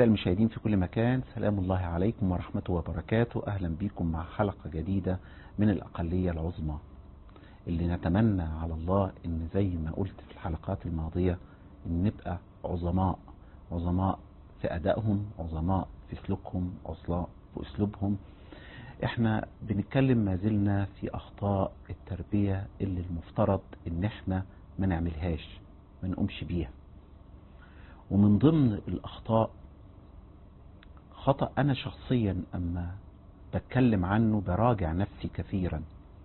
أعزائي المشاهدين في كل مكان سلام الله عليكم ورحمته وبركاته أهلا بكم مع حلقة جديدة من الأقلية العظمى اللي نتمنى على الله إن زي ما قلت في الحلقات الماضية إن نبقى عظماء عظماء في أدائهم عظماء في سلوكهم عظماء في أسلوبهم احنا بنتكلم ما زلنا في أخطاء التربية اللي المفترض إن احنا ما نعملهاش ما نقومش بيها ومن ضمن الأخطاء خطأ أنا شخصيا أما بتكلم عنه براجع نفسي كثيرا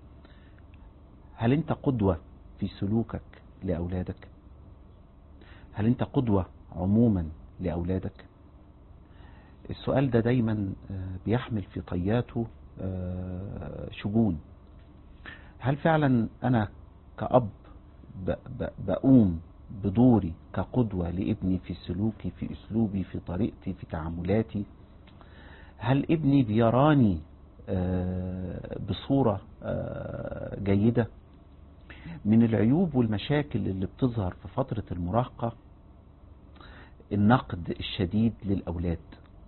هل أنت قدوة في سلوكك لأولادك هل أنت قدوة عموما لأولادك السؤال ده دايما بيحمل في طياته شجون هل فعلا أنا كأب بقوم بدوري كقدوة لابني في سلوكي في أسلوبي في طريقتي في تعاملاتي هل ابني بيراني بصورة جيدة من العيوب والمشاكل اللي بتظهر في فترة المراهقة النقد الشديد للأولاد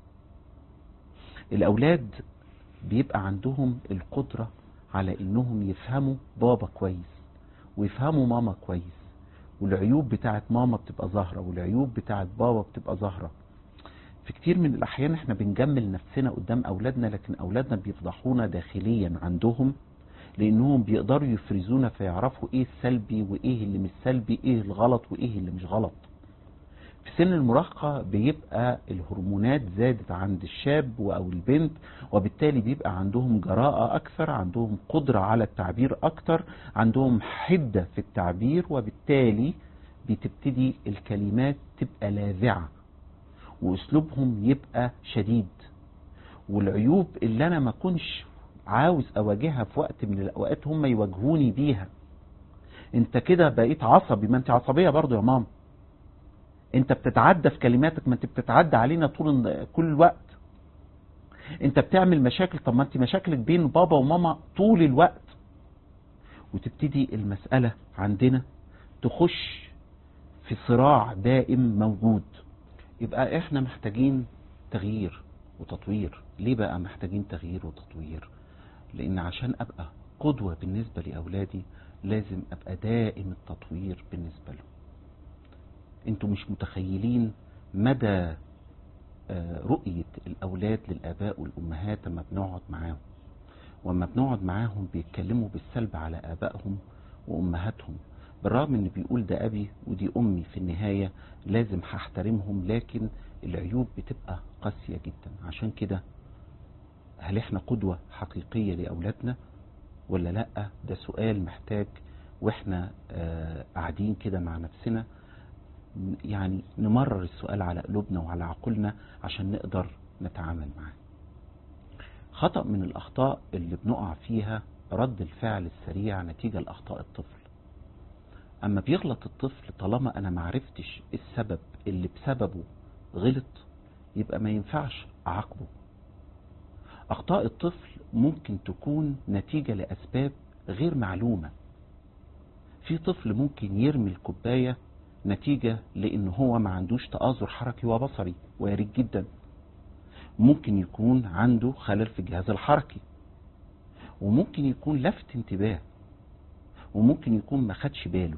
الأولاد بيبقى عندهم القدرة على انهم يفهموا بابا كويس ويفهموا ماما كويس والعيوب بتاعت ماما بتبقى ظاهرة والعيوب بتاعت بابا بتبقى ظاهرة في كتير من الأحيان احنا بنجمل نفسنا قدام أولادنا لكن أولادنا بيفضحونا داخليا عندهم لأنهم بيقدروا يفرزونا فيعرفوا ايه السلبي وايه اللي مش سلبي ايه الغلط وايه اللي مش غلط في سن المراهقة بيبقى الهرمونات زادت عند الشاب أو البنت وبالتالي بيبقى عندهم جراءة أكثر عندهم قدرة على التعبير أكثر عندهم حدة في التعبير وبالتالي بتبتدي الكلمات تبقى لاذعة وأسلوبهم يبقى شديد والعيوب اللي أنا ما كنش عاوز أواجهها في وقت من الأوقات هم يواجهوني بيها انت كده بقيت عصبي ما انت عصبية برضو يا ماما انت بتتعدى في كلماتك ما انت بتتعدى علينا طول كل الوقت انت بتعمل مشاكل طب ما انت مشاكلك بين بابا وماما طول الوقت وتبتدي المسألة عندنا تخش في صراع دائم موجود يبقى احنا محتاجين تغيير وتطوير ليه بقى محتاجين تغيير وتطوير لان عشان ابقى قدوة بالنسبة لأولادي لازم ابقى دائم التطوير بالنسبة لهم انتوا مش متخيلين مدى رؤية الأولاد للآباء والأمهات لما بنقعد معاهم وما بنقعد معاهم بيتكلموا بالسلب على آبائهم وأمهاتهم بالرغم ان بيقول ده أبي ودي أمي في النهاية لازم هحترمهم لكن العيوب بتبقى قاسية جدا عشان كده هل احنا قدوة حقيقية لأولادنا ولا لأ ده سؤال محتاج واحنا قاعدين كده مع نفسنا يعني نمرر السؤال على قلوبنا وعلى عقولنا عشان نقدر نتعامل معاه خطأ من الأخطاء اللي بنقع فيها رد الفعل السريع نتيجة لأخطاء الطفل أما بيغلط الطفل طالما أنا معرفتش السبب اللي بسببه غلط يبقى ما ينفعش أعاقبه أخطاء الطفل ممكن تكون نتيجة لأسباب غير معلومة في طفل ممكن يرمي الكوباية نتيجة لان هو ما عندوش تآزر حركي وبصري وارد جدا ممكن يكون عنده خلل في الجهاز الحركي وممكن يكون لفت انتباه وممكن يكون ما خدش باله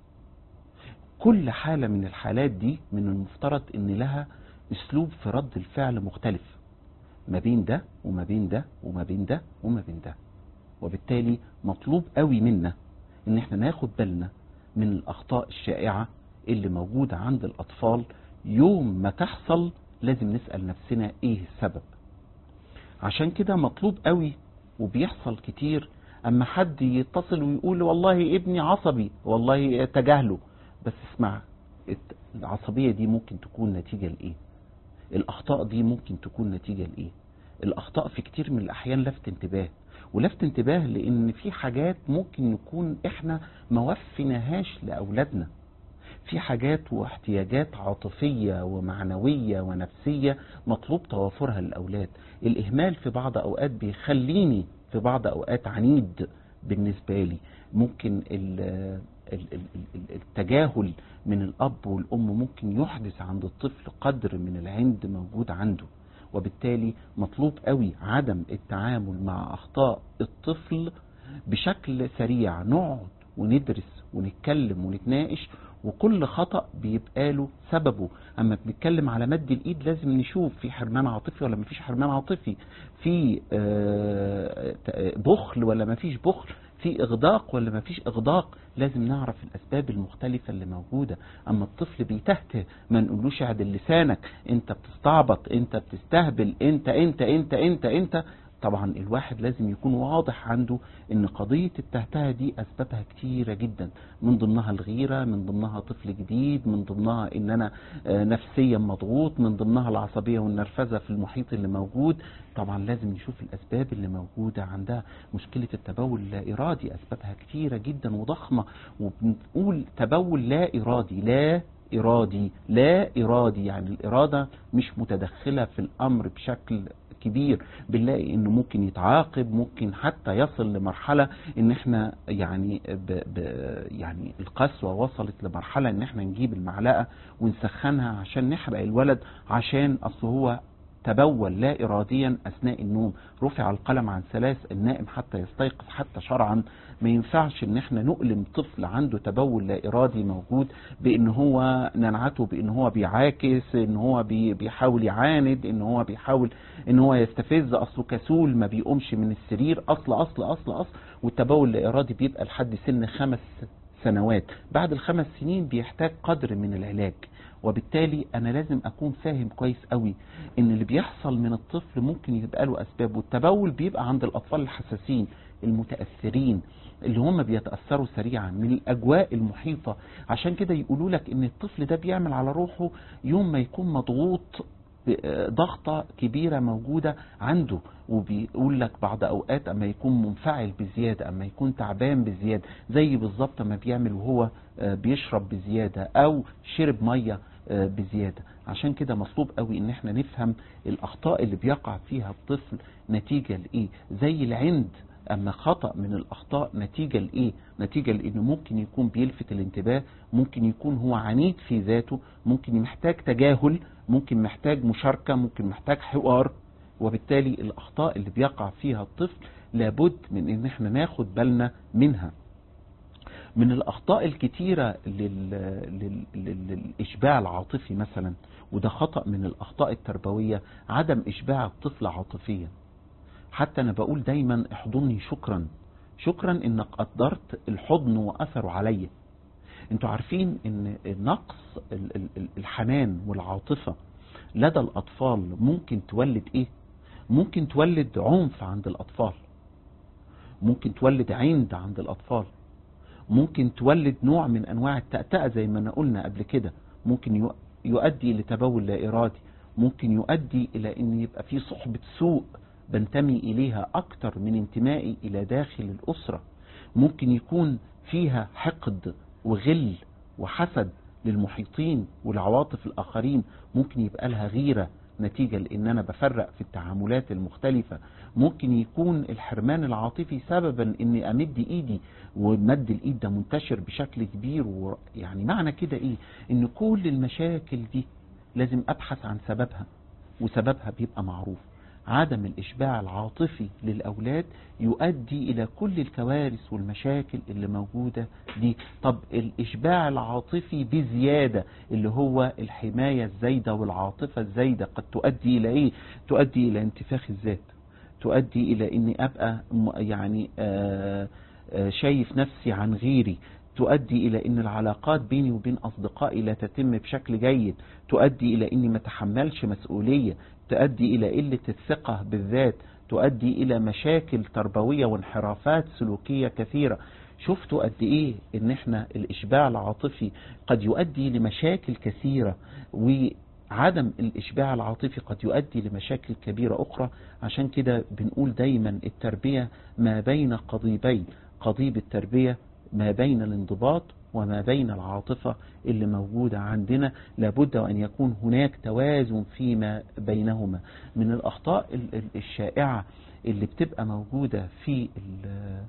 كل حالة من الحالات دي من المفترض ان لها اسلوب في رد الفعل مختلف ما بين ده وما بين ده وما بين ده وما بين ده وبالتالي مطلوب قوي منا ان احنا ناخد بالنا من الاخطاء الشائعة اللي موجودة عند الأطفال يوم ما تحصل لازم نسأل نفسنا إيه السبب عشان كده مطلوب قوي وبيحصل كتير أما حد يتصل ويقول والله ابني عصبي والله تجاهله بس اسمع العصبية دي ممكن تكون نتيجة لإيه الأخطاء دي ممكن تكون نتيجة لإيه الأخطاء في كتير من الأحيان لفت انتباه ولفت انتباه لأن في حاجات ممكن نكون إحنا ما وفناهاش لأولادنا في حاجات واحتياجات عاطفية ومعنوية ونفسية مطلوب توافرها للأولاد الإهمال في بعض أوقات بيخليني في بعض أوقات عنيد بالنسبة لي ممكن التجاهل من الأب والأم ممكن يحدث عند الطفل قدر من العند موجود عنده وبالتالي مطلوب قوي عدم التعامل مع أخطاء الطفل بشكل سريع نقعد وندرس ونتكلم ونتناقش وكل خطأ بيبقى له سببه اما بنتكلم على مد الايد لازم نشوف في حرمان عاطفي ولا مفيش حرمان عاطفي في بخل ولا مفيش بخل في اغداق ولا مفيش اغداق لازم نعرف الاسباب المختلفة اللي موجودة اما الطفل بيتهته ما نقولوش عدل لسانك انت بتستعبط انت بتستهبل انت انت انت انت انت طبعا الواحد لازم يكون واضح عنده ان قضية التهتهة دي اسبابها كتيرة جدا من ضمنها الغيرة من ضمنها طفل جديد من ضمنها ان انا نفسيا مضغوط من ضمنها العصبية والنرفزة في المحيط اللي موجود طبعا لازم نشوف الاسباب اللي موجودة عندها مشكلة التبول اللا ارادي اسبابها كتيرة جدا وضخمة وبنقول تبول لا ارادي لا ارادي لا ارادي يعني الارادة مش متدخلة في الامر بشكل كبير بنلاقي انه ممكن يتعاقب ممكن حتى يصل لمرحلة ان احنا يعني ب ب يعني القسوة وصلت لمرحلة ان احنا نجيب المعلقة ونسخنها عشان نحرق الولد عشان اصل هو تبول لا إراديا أثناء النوم رفع القلم عن ثلاث النائم حتى يستيقظ حتى شرعا ما ينفعش ان احنا نؤلم طفل عنده تبول لا إرادي موجود بان هو ننعته بان هو بيعاكس ان هو بي بيحاول يعاند ان هو بيحاول ان هو يستفز اصله كسول ما بيقومش من السرير اصل اصل اصل اصل والتبول لا إرادي بيبقى لحد سن خمس سنوات بعد الخمس سنين بيحتاج قدر من العلاج وبالتالي انا لازم اكون فاهم كويس قوي ان اللي بيحصل من الطفل ممكن يبقى له اسباب والتبول بيبقى عند الاطفال الحساسين المتاثرين اللي هم بيتاثروا سريعا من الاجواء المحيطه عشان كده يقولوا لك ان الطفل ده بيعمل على روحه يوم ما يكون مضغوط ضغطة كبيرة موجودة عنده وبيقول لك بعض أوقات أما يكون منفعل بزيادة أما يكون تعبان بزيادة زي بالظبط ما بيعمل وهو بيشرب بزيادة أو شرب مية بزيادة عشان كده مطلوب قوي ان احنا نفهم الاخطاء اللي بيقع فيها الطفل نتيجة لايه زي العند اما خطأ من الاخطاء نتيجة لايه نتيجة لانه ممكن يكون بيلفت الانتباه ممكن يكون هو عنيد في ذاته ممكن محتاج تجاهل ممكن محتاج مشاركة ممكن محتاج حوار وبالتالي الاخطاء اللي بيقع فيها الطفل لابد من ان احنا ناخد بالنا منها من الاخطاء الكتيرة لل... لل... للاشباع العاطفي مثلا وده خطأ من الاخطاء التربوية عدم اشباع الطفل عاطفيا حتى انا بقول دايما احضني شكرا شكرا انك قدرت الحضن واثره عليا انتوا عارفين ان نقص الحنان والعاطفة لدى الاطفال ممكن تولد ايه ممكن تولد عنف عند الاطفال ممكن تولد عند عند الاطفال ممكن تولد نوع من انواع التأتأة زي ما قلنا قبل كده ممكن يؤدي الى تبول لا ارادي ممكن يؤدي الى ان يبقى في صحبة سوء بنتمي اليها اكتر من انتمائي الى داخل الاسرة ممكن يكون فيها حقد وغل وحسد للمحيطين والعواطف الاخرين ممكن يبقى لها غيرة نتيجة لان انا بفرق في التعاملات المختلفة ممكن يكون الحرمان العاطفي سببا اني امد ايدي ومد الايد ده منتشر بشكل كبير ويعني معنى كده ايه ان كل المشاكل دي لازم ابحث عن سببها وسببها بيبقى معروف عدم الإشباع العاطفي للأولاد يؤدي إلى كل الكوارث والمشاكل اللي موجودة دي طب الإشباع العاطفي بزيادة اللي هو الحماية الزايدة والعاطفة الزايدة قد تؤدي إلى إيه تؤدي إلى انتفاخ الذات تؤدي إلى إني أبقى يعني آآ آآ شايف نفسي عن غيري تؤدي إلى أن العلاقات بيني وبين أصدقائي لا تتم بشكل جيد تؤدي إلى أني ما تحملش مسؤولية تؤدي إلى قلة الثقة بالذات تؤدي إلى مشاكل تربوية وانحرافات سلوكية كثيرة شفتوا قد إيه إن إحنا الإشباع العاطفي قد يؤدي لمشاكل كثيرة وعدم الإشباع العاطفي قد يؤدي لمشاكل كبيرة أخرى عشان كده بنقول دايما التربية ما بين قضيبين قضيب التربية ما بين الانضباط وما بين العاطفة اللي موجودة عندنا لابد وأن يكون هناك توازن فيما بينهما من الأخطاء الشائعة اللي بتبقى موجودة في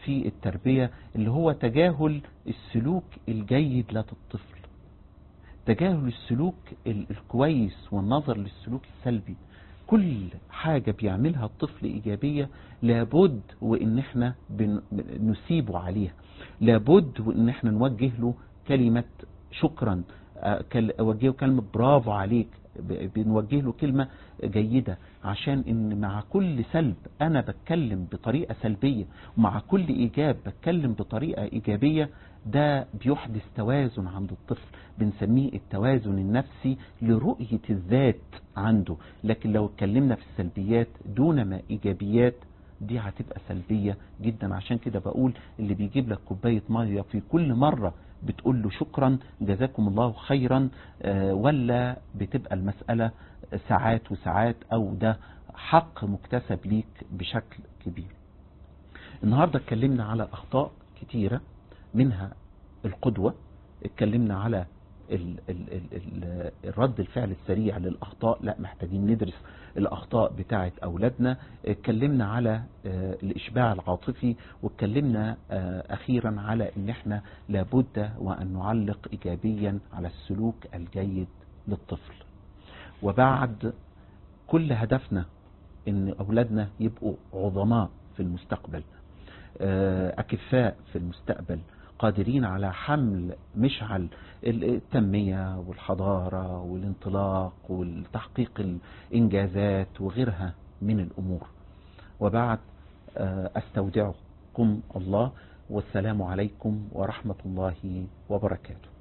في التربية اللي هو تجاهل السلوك الجيد لدى الطفل تجاهل السلوك ال- الكويس والنظر للسلوك السلبي كل حاجة بيعملها الطفل إيجابية لابد وإن احنا بن- نسيبه عليها لابد وإن احنا نوجه له كلمة شكرا آه، كل- أوجهه كلمة برافو عليك ب- بنوجه له كلمة جيدة عشان ان مع كل سلب انا بتكلم بطريقة سلبية ومع كل ايجاب بتكلم بطريقة ايجابية ده بيحدث توازن عند الطفل بنسميه التوازن النفسي لرؤية الذات عنده لكن لو اتكلمنا في السلبيات دون ما ايجابيات دي هتبقى سلبية جدا عشان كده بقول اللي بيجيب لك كوباية مية في كل مرة بتقول له شكرا جزاكم الله خيرا آه، ولا بتبقى المسألة ساعات وساعات او ده حق مكتسب ليك بشكل كبير النهاردة اتكلمنا على اخطاء كتيرة منها القدوة اتكلمنا على ال ال ال ال الرد الفعل السريع للأخطاء لا محتاجين ندرس الأخطاء بتاعة أولادنا اتكلمنا على آه، الإشباع العاطفي واتكلمنا آه، أخيرا على إن احنا لابد وأن نعلق إيجابيا على السلوك الجيد للطفل وبعد كل هدفنا ان اولادنا يبقوا عظماء في المستقبل آه، اكفاء في المستقبل قادرين على حمل مشعل التنمية والحضارة والانطلاق والتحقيق الانجازات وغيرها من الامور وبعد آه، استودعكم الله والسلام عليكم ورحمة الله وبركاته